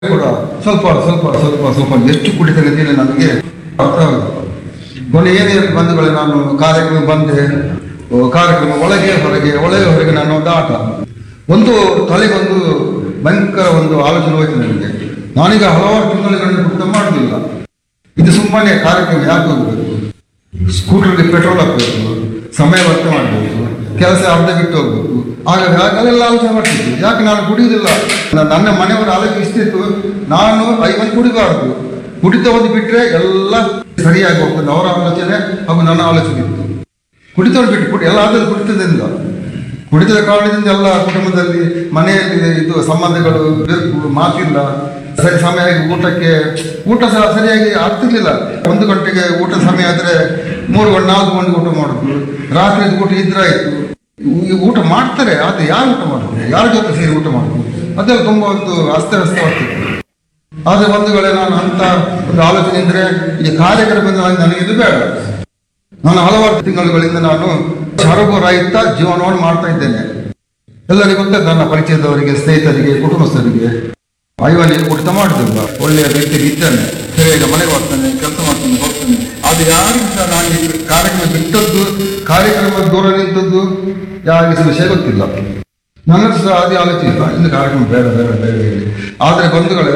ಕೂಡ ಸ್ವಲ್ಪ ಸ್ವಲ್ಪ ಸ್ವಲ್ಪ ಸ್ವಲ್ಪ ಎಷ್ಟು ಕುಡಿತೇನೆ ಅಂತೇಳಿ ನನಗೆ ಅರ್ಥ ಆಗುದು ಕೊನೆ ಏನೇ ಬಂಧುಗಳೇ ನಾನು ಕಾರ್ಯಕ್ರಮ ಬಂದೆ ಓ, ಕಾರ್ಯಕ್ರಮ ಒಳಗೆ ಹೊರಗೆ ಒಳಗೆ ಹೊರಗೆ ನಾನು ಒಂದು ಆಟ ಒಂದು ತಲೆಗೊಂದು ಭಯಂಕರ ಒಂದು ಆಲೋಚನೆ ಹೋಯ್ತು ನನಗೆ ನಾನೀಗ ಹಲವಾರು ತಿಂಗಳಿಂದ ಕುಡಿತ ಮಾಡುದಿಲ್ಲ ಇದು ಸುಮ್ಮನೆ ಕಾರ್ಯಕ್ರಮ ಯಾಕೆ ಹೋಗ್ಬೇಕು ಸ್ಕೂಟರ್ಗೆ ಪೆಟ್ರೋಲ್ ಹಾಕ್ಬೇಕು ಸಮಯ ವ್ಯರ್ಥ ಮಾಡಬೇಕು ಕೆಲಸ ಅರ್ಧ ಬಿಟ್ಟು ಹೋಗ್ಬೇಕು ಆಗ ಹಾಗೆಲ್ಲ ಆಲೋಚನೆ ಮಾಡ್ತಿದ್ದೆ ಯಾಕೆ ನಾನು ಕುಡಿಯುವುದಿಲ್ಲ ನ- ನನ್ನ ಮನೆಯವರ ಆಲೋಚನೆ ಇಷ್ಟಿತ್ತು ನಾನು ಐವತ್ತು ಕುಡಿಬಾರ್ದು ಕುಡಿತ ಒಂದು ಬಿಟ್ಟರೆ ಎಲ್ಲ ಸರಿಯಾಗಿ ಹೋಗ್ತದೆ ಅವರ ಆಲೋಚನೆ ಹಾಗೂ ನನ್ನ ಆಲೋಚನೆ ಇತ್ತು ಕುಡಿತವನ್ನು ಬಿಟ್ಟು ಕುಡಿ ಎಲ್ಲ ಆದರೂ ಕುಡಿತದಿಂದ ಕುಡಿತದ ಕಾರಣದಿಂದ ಎಲ್ಲ ಕುಟುಂಬದಲ್ಲಿ ಮನೆಯಲ್ಲಿ ಇದು ಸಂಬಂಧಗಳು ಬಿರುಕು ಮಾತಿಲ್ಲ ಸರಿ ಸಮಯವಾಗಿ ಊಟಕ್ಕೆ ಊಟ ಸಹ ಸರಿಯಾಗಿ ಆಗ್ತಿರ್ಲಿಲ್ಲ ಒಂದು ಗಂಟೆಗೆ ಊಟ ಸಮಯ ಆದರೆ ಮೂರು ಗಂಟೆ ನಾಲ್ಕು ಗಂಟೆ ಊಟ ಮಾಡುದು ರಾತ್ರಿ ಊಟ ಇದ್ರಾಯ್ತು ಈ ಊಟ ಮಾಡ್ತಾರೆ ಆದರೆ ಯಾರು ಊಟ ಮಾಡ್ತಾರೆ ಯಾರ ಜೊತೆ ಸೇರಿ ಊಟ ಮಾಡುದು ಅದೆಲ್ಲ ತುಂಬ ಒಂದು ಅಸ್ತವ್ಯಸ್ತವಾಗ್ತಿತ್ತು ಆದರೆ ಬಂಧುಗಳೇ ನಾನು ಅಂತ ಒಂದು ಆಲೋಚನೆ ಇದ್ರೆ ಈ ಕಾರ್ಯಕ್ರಮದಿಂದ ನನಗೆ- ನನಗೆ ಇದು ಬೇಡ ನಾನು ಹಲವಾರು ತಿಂಗಳುಗಳಿಂದ ನಾನು ಸರಬು ರಹಿತ ಜೀವನವನ್ನು ಮಾಡ್ತಾ ಇದ್ದೇನೆ ಎಲ್ಲರಿಗೂ ಗೊತ್ತೇ ನನ್ನ ಪರಿಚಯದವರಿಗೆ ಸ್ನೇಹಿತರಿಗೆ ಕುಟುಂಬಸ್ಥರಿಗೆ ಐವನಿಗೆ ಕುಡಿತ ಮಾಡುದಿಲ್ಲ ಒಳ್ಳೆಯ ವ್ಯಕ್ತಿಗೆ ಇದ್ದಾನೆ ಸರಿಯಾಗಿ ಮನೆಗೆ ಹೋಗ್ತಾನೆ ಕೆಲಸ ಮಾಡ್ತಾನೆ ಹೋಗ್ತಾನೆ ಅದು ಯಾರಿಗೂ ಸಹ ನಾನು ಈ ಕಾರ್ಯಕ್ರಮ ಬಿಟ್ಟದ್ದು ಕಾರ್ಯಕ್ರಮ ದೂರ ನಿಂತದ್ದು ಯಾರಿಗೆ ಸಹ ವಿಷಯ ಗೊತ್ತಿಲ್ಲ ನನ್ನ ಸಹ ಅದೇ ಆಲೋಚನೆ ಇಲ್ಲ ಇನ್ನು ಕಾರ್ಯಕ್ರಮ ಬೇಡ ಬೇಡ ಬೇಡ ಹೇಳಿ ಆದರೆ ಬಂಧುಗಳೇ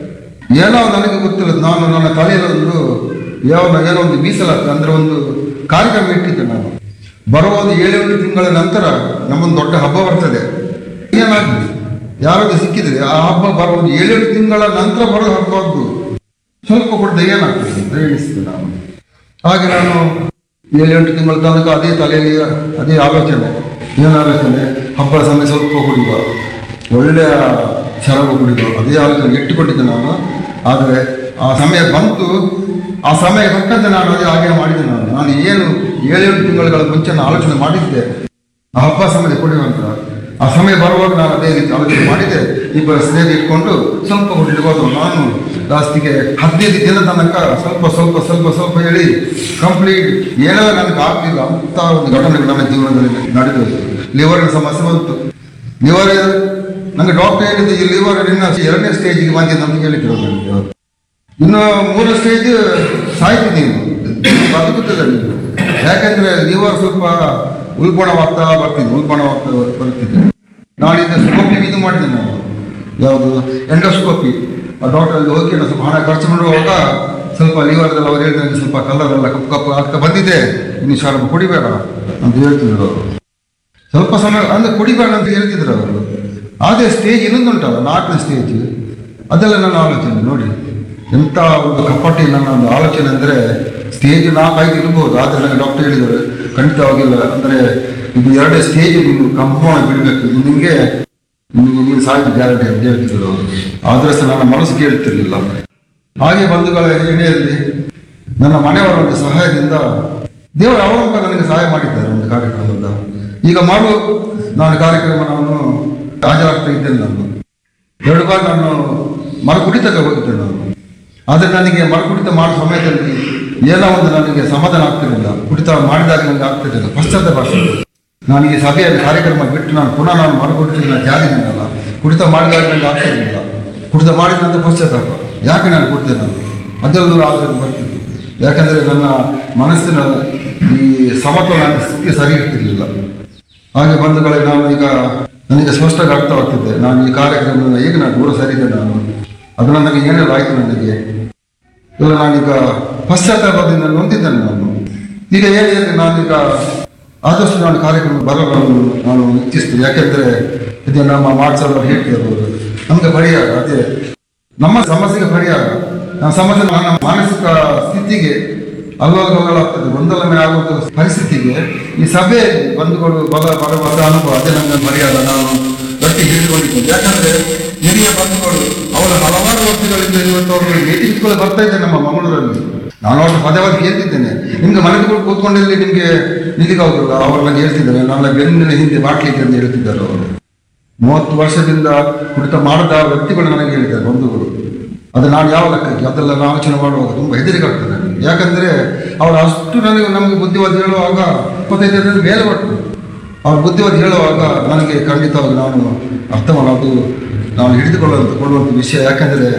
ಏನೋ ನನಗೆ ಗೊತ್ತಿಲ್ಲ ನಾನು ನನ್ನ ತಲೆಯಲ್ಲಿ ಒಂದು ಯಾವ ಏನೋ ಒಂದು ಮೀಸಲಾತಿ ಅಂದ್ರೆ ಒಂದು ಕಾರ್ಯಕ್ರಮ ಇಟ್ಟಿದ್ದೆ ನಾನು ಬರುವ ಒಂದು ಏಳೆಂಟು ತಿಂಗಳ ನಂತರ ನಮ್ಮೊಂದು ದೊಡ್ಡ ಹಬ್ಬ ಬರ್ತದೆ ಏನಾಗ್ಲಿ ಯಾರಾದ್ರೂ ಸಿಕ್ಕಿದ್ರೆ ಆ ಹಬ್ಬ ಬರುವ ಒಂದು ಏಳೆಂಟು ತಿಂಗಳ ನಂತರ ಬರೋ ಹಬ್ಬ ಅದು ಸ್ವಲ್ಪ ಕೊಡದೆ ಏನಾಗ್ತದೆ ಅಂತ ಎಣಿಸ್ತದೆ ನಾನು ಹಾಗೆ ನಾನು ಏಳೆಂಟು ತಿಂಗಳ ತನಕ ಅದೇ ತಲೆಯಲ್ಲಿ ಅದೇ ಆಲೋಚನೆ ಏನು ಆಲೋಚನೆ ಹಬ್ಬದ ಸಮಯ ಸ್ವಲ್ಪ ಕುಡಿಯುವ ಒಳ್ಳೆಯ ಶರಾಬು ಕುಡಿಯುವ ಅದೇ ಆಲೋಚನೆ ಇಟ್ಟುಕೊಂಡಿದ್ದೆ ನಾನು ಆದರೆ ಆ ಸಮಯ ಬಂತು ಆ ಸಮಯ ತಕ್ಕಂತೆ ನಾನು ಅದೇ ಹಾಗೆ ಮಾಡಿದೆ ನಾನು ನಾನು ಏನು ಏಳೆಂಟು ತಿಂಗಳುಗಳ ಮುಂಚೆ ನಾನು ಆಲೋಚನೆ ಮಾಡಿದ್ದೆ ಆ ಹಬ್ಬ ಸಮಯ ಕುಡಿಯುವಂತ ಆ ಸಮಯ ಬರುವಾಗ ನಾನು ಅದೇ ರೀತಿ ಆಲೋಚನೆ ಮಾಡಿದೆ ಇಬ್ಬರ ಸ್ನೇಹಿತ ಇಟ್ಕೊಂಡು ಸ್ವಲ್ಪ ಹುಡುಗಿ ಹೋದ್ರು ನಾನು ಲಾಸ್ಟಿಗೆ ಹದಿನೈದು ದಿನ ತನಕ ಸ್ವಲ್ಪ ಸ್ವಲ್ಪ ಸ್ವಲ್ಪ ಸ್ವಲ್ಪ ಹೇಳಿ ಕಂಪ್ಲೀಟ್ ಏನೋ ನನಗೆ ಆಗ್ತಿಲ್ಲ ಅಂತ ಒಂದು ಘಟನೆಗಳು ನನ್ನ ಜೀವನದಲ್ಲಿ ನಡೆದೋಯ್ತು ಲಿವರಿನ ಸಮಸ್ಯೆ ಬಂತು ಲಿವರ್ ನನಗೆ ಡಾಕ್ಟರ್ ಹೇಳಿದ್ದು ಈ ಲಿವರ್ ಇನ್ನು ಎರಡನೇ ಸ್ಟೇಜಿಗೆ ಬಂದಿದೆ ಅಂತ ಹೇಳಿದ್ರು ನನಗೆ ಅವರು. ಇನ್ನು ಮೂರನೇ ಸ್ಟೇಜ್ ಸಾಯ್ತಿದ್ದೀನಿ ಬದುಕುತ್ತಿಲ್ಲ ನೀವು ಯಾಕಂದ್ರೆ ಲಿವರ್ ಸ್ವಲ್ಪ ಉಲ್ಬಣವಾಗ್ತಾ ಬರ್ತಿದ್ದೆ ಉಲ್ಬಣವಾಗ್ತಾ ಬರ್ತಿದ್ದೆ ನಾಳಿಂದ ಸ್ಕೋಪಿ ಇದು ಮಾಡಿದೆ ನಾನು ಯಾವುದು ಎಂಡೋಸ್ಕೋಪಿ ಆ ಡಾಕ್ಟರ್ ಅಲ್ಲಿ ಹೋಗಿ ನಾನು ಸ್ವಲ್ಪ ಹಣ ಖರ್ಚು ಮಾಡುವಾಗ ಸ್ವಲ್ಪ ಲಿವರ್ದೆಲ್ಲ ಅವ್ರು ಹೇಳಿದ್ರೆ ಸ್ವಲ್ಪ ಕಲರ್ ಎಲ್ಲ ಕಪ್ಪು ಕಪ್ಪು ಆಗ್ತಾ ಬಂದಿದೆ ಇನ್ನು ಶಾರ್ಪ್ ಕುಡಿಬೇಡ ಅಂತ ಹೇಳ್ತಿದ್ರು ಅವರು ಸ್ವಲ್ಪ ಸಮಯ ಅಂದ್ರೆ ಕುಡಿಬೇಡ ಅಂತ ಹೇಳ್ತಿದ್ರು ಅವರು ಅದೇ ಸ್ಟೇಜ್ ಇನ್ನೊಂದು ಉಂಟಲ್ಲ ನಾಲ್ಕನೇ ಸ್ಟೇಜ್ ಅದೆಲ್ಲ ನನ್ನ ಆಲೋಚನೆ ನೋಡಿ ಎಂಥ ಒಂದು ಕಪಟಿ ನನ್ನ ಒಂದು ಆಲೋಚನೆ ಅಂದರೆ ಸ್ಟೇಜ್ ನಾಲ್ಕೈದು ಇರ್ಬೋದು ಆದರೆ ನನಗೆ ಡಾಕ್ಟರ್ ಹೇಳಿದರು ಖಂಡಿತವಾಗಿಲ್ಲ ಅಂದರೆ ಇದು ಎರಡೇ ಸ್ಟೇಜ್ ನೀನು ಕಂಪೌಂಡ್ ಬಿಡಬೇಕು ಇದು ನಿಮಗೆ ನಿಮಗೆ ನೀನು ಸಾಕು ಗ್ಯಾರಂಟಿ ಅಂತ ಹೇಳ್ತಿದ್ರು ಅವರು ಆದ್ರೆ ಸಹ ನನ್ನ ಮನಸ್ಸು ಕೇಳ್ತಿರ್ಲಿಲ್ಲ ಹಾಗೆ ಬಂಧುಗಳ ಎಣೆಯಲ್ಲಿ ನನ್ನ ಮನೆಯವರ ಒಂದು ಸಹಾಯದಿಂದ ದೇವರು ಅವಾಗ ನನಗೆ ಸಹಾಯ ಮಾಡಿದ್ದಾರೆ ಒಂದು ಕಾರ್ಯಕ್ರಮದ ಈಗ ಮಾಡು ನಾನು ಕಾರ್ಯಕ್ರಮ ನಾನು ಹಾಜರಾಗ್ತಾ ಇದ್ದೇನೆ ನಾನು ಎರಡು ಬಾರಿ ನಾನು ಮರುಕುಡಿತಕ್ಕೆ ಹೋಗಿದ್ದೆ ನಾನು ಆದರೆ ನನಗೆ ಮರುಕುಡಿತ ಮಾಡೋ ಸಮಯದಲ್ಲಿ ಏನೋ ಒಂದು ನನಗೆ ಸಮಾಧಾನ ಆಗ್ತಿರಲಿಲ್ಲ ಕುಡಿತ ಮಾಡಿದಾಗ ನನಗೆ ಆಗ್ತಿರಲಿಲ್ಲ ಪಶ್ಚಾತ್ತಾಪ ಆಗ್ತಿದೆ ನಾನು ಈ ಸಭೆಯಲ್ಲಿ ಕಾರ್ಯಕ್ರಮ ಬಿಟ್ಟು ನಾನು ಪುನಃ ನಾನು ಮರುಕುಡಿತ ನಾನು ಜಾರಿದ್ದೀನಲ್ಲ ಕುಡಿತ ಮಾಡಿದಾಗ ನನಗೆ ಆಗ್ತಿರಲಿಲ್ಲ ಕುಡಿತ ಮಾಡಿದ ನಂತರ ಪಶ್ಚಾತ್ತಾಪ ಯಾಕೆ ನಾನು ಕುಡಿತೆ ನಾನು ಅದೆಲ್ಲೂ ಆಲೋಚನೆ ಬರ್ತಿತ್ತು ಯಾಕಂದರೆ ನನ್ನ ಮನಸ್ಸಿನ ಈ ಸಮತೋಲನ ಸ್ಥಿತಿ ಸರಿ ಇರ್ತಿರ್ಲಿಲ್ಲ ಹಾಗೆ ಬಂಧುಗಳೇ ನಾನು ಈಗ ನನಗೆ ಸ್ಪಷ್ಟವಾಗಿ ಅರ್ಥವಾಗ್ತಿದ್ದೆ ನಾನು ಈ ಕಾರ್ಯಕ್ರಮದಿಂದ ಹೇಗೆ ನಾನು ದೂರ ಸರಿದೆ ನಾನು ಅದು ನನಗೆ ಏನೆಲ್ಲ ಆಯ್ತು ನನಗೆ ಇಲ್ಲ ನಾನೀಗ ಪಶ್ಚಾತ್ತಾಪದಿಂದ ನೊಂದಿದ್ದೇನೆ ನಾನು ಈಗ ಹೇಳಿದರೆ ನಾನೀಗ ಆದಷ್ಟು ನಾನು ಕಾರ್ಯಕ್ರಮ ಬರಲು ನಾನು ಇಚ್ಛಿಸ್ತೇನೆ ಯಾಕೆಂದರೆ ಇದು ನಮ್ಮ ಮಾರ್ಚಲ್ಲಿ ಹೇಳ್ತಿದ್ದಾರೆ ಅವರು ನಮಗೆ ಪರಿಹಾರ ಅದೇ ನಮ್ಮ ಸಮಸ್ಯೆಗೆ ಪರಿಹಾರ ನಮ್ಮ ಸಮಸ್ಯೆ ನನ್ನ ಮಾನಸಿಕ ಸ್ಥಿತಿಗೆ ಅಲ್ಲೋಲಗಲ್ಲಾಗ್ತದೆ ಗೊಂದಲಮೆ ಆಗುವಂಥ ಪರಿಸ್ಥಿತಿಗೆ ಈ ಸಭೆಯಲ್ಲಿ ಬಂಧುಗಳು ಬಲ ಬರುವಂಥ ಅನುಭವ ಅದೇ ನನ್ನ ಪರಿಹಾರ ನಾನು ಗಟ್ಟಿ ಹಿಡಿದುಕೊಂಡಿದ್ದೇನೆ ಯಾಕಂದ್ರೆ ಹಿರಿಯ ಬಂಧುಗಳು ಅವರ ಹಲವಾರು ವರ್ಷಗಳಿಂದ ಇವತ್ತು ಅವರು ಮೀಟಿಂಗ್ಗಳು ಬರ್ತಾ ಇದ್ದಾರೆ ನಮ್ಮ ಮಂಗಳೂರಲ್ಲಿ ನಾನು ಅವ್ರನ್ನ ಪದೇ ಪದೇ ಹೇಳ್ತಿದ್ದೇನೆ ನಿಮ್ಗೆ ಮನೆಗಳು ಕೂತ್ಕೊಂಡಲ್ಲಿ ನಿಮ್ಗೆ ನಿಲ್ಲಿಗೆ ಹೋಗಲ್ಲ ಅವ್ರು ನನಗೆ ಹೇಳ್ತಿದ್ದಾರೆ ನನ್ನ ಬೆನ್ನಿನ ಹಿಂದೆ ಬಾಟ್ಲಿಗೆ ಅಂತ ಹೇಳ್ತಿದ್ದಾರೆ ಅವರು ಮೂವತ್ತು ವರ್ಷದಿಂದ ಕುಡಿತ ಮಾಡದ ವ್ಯಕ್ತಿಗಳು ನನಗೆ ಹೇಳಿದ್ದಾರೆ ಬಂಧುಗಳು ಅದು ನಾನು ಯಾವ ಲೆಕ್ಕಕ್ಕೆ ಅದೆಲ್ಲ ನಾನು ಆಲೋಚನೆ ಮಾಡುವಾಗ ತುಂಬ ಹೆದರಿಕೆ ಆಗ್ತದೆ ನನಗೆ ಯಾಕಂದ್ರೆ ಅವರು ಅಷ್ಟು ನನಗೆ ನಮಗೆ ಬುದ್ಧಿವಾದ ಹೇಳುವಾಗ ಇಪ್ಪತ್ತೈದರಿಂದ ಮೇಲೆ ಬಟ್ಟು ಅವ್ರ ಬುದ್ಧಿವಾದ ಹೇಳುವಾಗ ನನಗೆ ಖಂಡಿತವಾಗಿ ನಾನು ಅರ್ಥ ಮಾಡೋದು ನಾವು ಹಿಡಿದುಕೊಳ್ಳುವಂತ ಕೊಳ್ಳುವಂತ ವಿಷಯ ಯಾಕಂದ್ರೆ